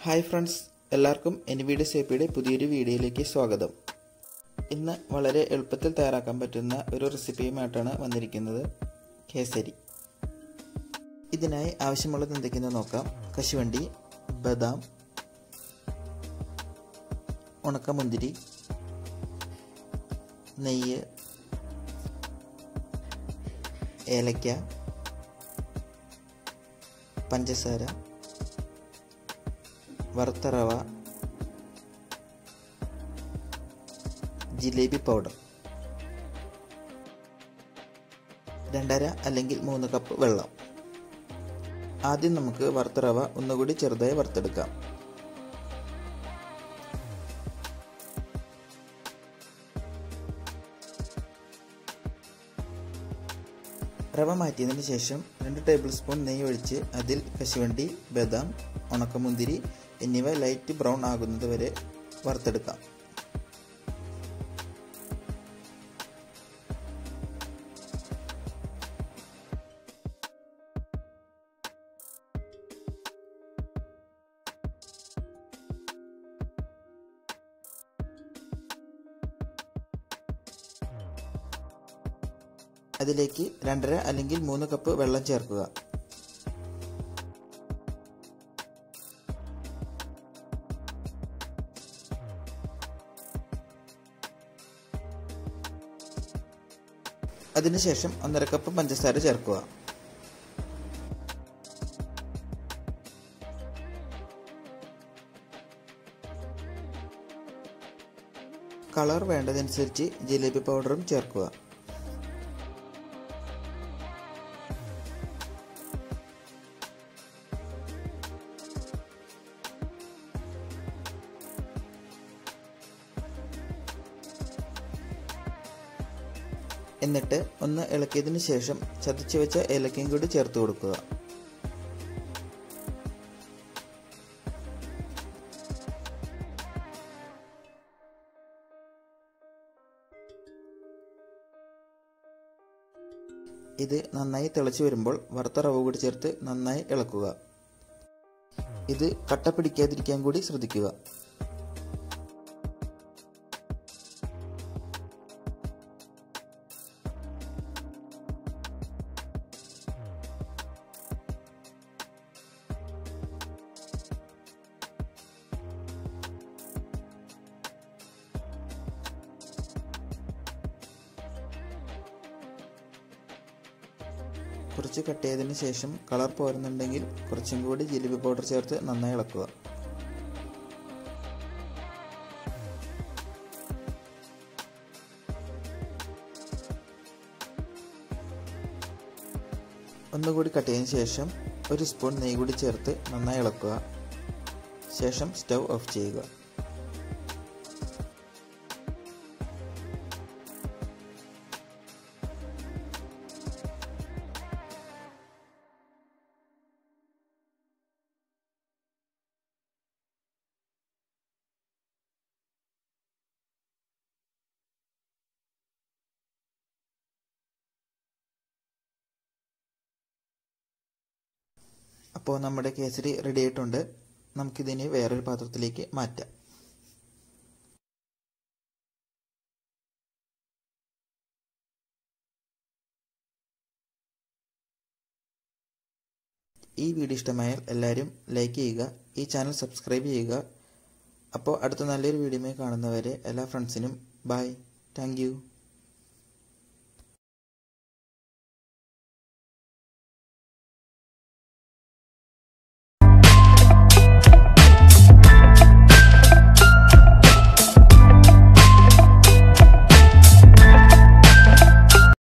hi friends എല്ലാവർക്കും N V D സേപ്പിയുടെ പുതിയൊരു വീഡിയോയിലേക്ക് സ്വാഗതം ഇന്ന് വളരെ എളുപ്പത്തിൽ തയ്യാറാക്കാൻ പറ്റുന്ന ഒരു റെസിപ്പിയുമായിട്ടാണ് വന്നിരിക്കുന്നത് കേസരി ഇതിനായി ആവശ്യമുള്ളത് എന്തൊക്കെയെന്ന് നോക്കാം കശുവണ്ടി ബദാം ഉണക്കമുന്തിരി നെയ്യ് ഏലക്ക പഞ്ചസാര വറുത്ത റവ ജിലേബി പൗഡർ രണ്ടര അല്ലെങ്കിൽ മൂന്ന് കപ്പ് വെള്ളം ആദ്യം നമുക്ക് വറുത്ത റവ ഒന്നുകൂടി ചെറുതായി വറുത്തെടുക്കാം റവ മാറ്റിയതിന് ശേഷം രണ്ട് ടേബിൾ സ്പൂൺ നെയ്യ് ഒഴിച്ച് അതിൽ കശുവണ്ടി ബദാം ഉണക്കമുന്തിരി എന്നിവ ലൈറ്റ് ബ്രൗൺ ആകുന്നത് വരെ വറുത്തെടുക്കാം അതിലേക്ക് രണ്ടര അല്ലെങ്കിൽ മൂന്ന് കപ്പ് വെള്ളം ചേർക്കുക അതിനുശേഷം ഒന്നര കപ്പ് പഞ്ചസാര ചേർക്കുക കളർ വേണ്ടതനുസരിച്ച് ജിലേബി പൗഡറും ചേർക്കുക എന്നിട്ട് ഒന്ന് ഇളക്കിയതിന് ശേഷം ചതച്ചു വെച്ച ഏലക്കയും കൂടി ചേർത്ത് കൊടുക്കുക ഇത് നന്നായി തിളച്ചു വരുമ്പോൾ വറുത്ത റവ കൂടി ചേർത്ത് നന്നായി ഇളക്കുക ഇത് കട്ട പിടിക്കാതിരിക്കാൻ കൂടി ശ്രദ്ധിക്കുക കുറച്ച് കട്ട് ചെയ്തതിന് ശേഷം കളർ പോരുന്നുണ്ടെങ്കിൽ കുറച്ചും കൂടി ജിലേബി പൗഡർ ചേർത്ത് നന്നായി ഇളക്കുക ഒന്നുകൂടി കട്ട് ചെയ്തതിന് ശേഷം ഒരു സ്പൂൺ നെയ്യ് കൂടി ചേർത്ത് നന്നായി ഇളക്കുക ശേഷം സ്റ്റൗ ഓഫ് ചെയ്യുക അപ്പോൾ നമ്മുടെ കേസരി റെഡി ആയിട്ടുണ്ട് നമുക്കിതിനെ വേറൊരു പാത്രത്തിലേക്ക് മാറ്റാം ഈ വീഡിയോ ഇഷ്ടമായാൽ എല്ലാവരും ലൈക്ക് ചെയ്യുക ഈ ചാനൽ സബ്സ്ക്രൈബ് ചെയ്യുക അപ്പോൾ അടുത്ത നല്ലൊരു വീഡിയോയുമായി കാണുന്നവരെ എല്ലാ ഫ്രണ്ട്സിനും ബൈ താങ്ക്